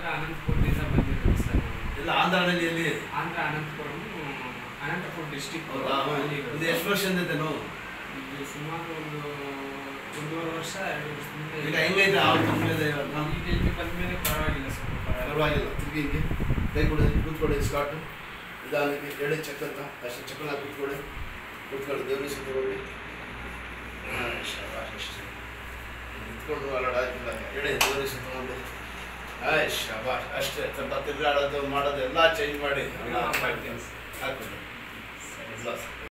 ಅನಂತಪುರದಿಂದ ಬಂದಿರೋದು ಸರ್ ನಾನು. ಎಲ್ಲ ಆಂಧ್ರದಲ್ಲಿ ಎಲ್ಲಿ ಆಂಧ್ರ ಅನಂತಪುರಂ ಅನಂತಪುರ ಡಿಸ್ಟಿಕ್ ಹೌದಾ ಇದು ಎಷ್ಟು ವರ್ಷದಿಂದ ನೋವು ಇದು ಸುಮಾರು ಒಂದು ಒಂದೂವರೆ ವರ್ಷ ಎರಡು ವರ್ಷದಿಂದ ಈಗ ಹೆಂಗೈತೆ ಆ ಕಂಪ್ನಿದ ಇವಾಗ ಈಗ ಇಲ್ಲಿ ಬಂದ್ಮೇಲೆ ಪರವಾಗಿಲ್ಲ ಸ್ವಲ್ಪ ಪರವಾಗಿಲ್ಲ ಪರವಾಗಿಲ್ಲ ತಿರುಗಿ ಹಿಂಗೆ ಕೈ ಕೊಡಿ ಕೂತ್ಕೊಳ್ಳಿ ಸ್ಕಾಟ್ ನಿಧಾನಕ್ಕೆ ಎಡೆ ಚೆಕ್ ಅಂತ ಅಷ್ಟು ಚಕ್ಕನ ಕೂತ್ಕೊಳ್ಳಿ ಕೂತ್ಕೊಳ್ಳಿ ದೇವ್ರಿಗೆ ಸುತ್ತಕೊಳ್ಳಿ ನಿಂತ್ಕೊಂಡು ಅಲ್ಲಾಡ ಆಯ್ತಿಲ್ಲ ಎಡೆ ದೇವ್ರಿಗೆ ಸುತ್ತಕೊಂಡು ಆಯ್ ಶಬಾಷ್ ಅಷ್ಟೇ ಸ್ವಲ್ಪ ತಿರುಗಾಡೋದು ಮಾಡೋದು ಎಲ್ಲ ಚೇಂಜ್ ಮಾಡಿ ಎಲ್ಲ ಮಾಡ್ತೀನಿ ಸರ್. ಹಾಕೊಂಡು ಸರಿ ಇಲ್ಲ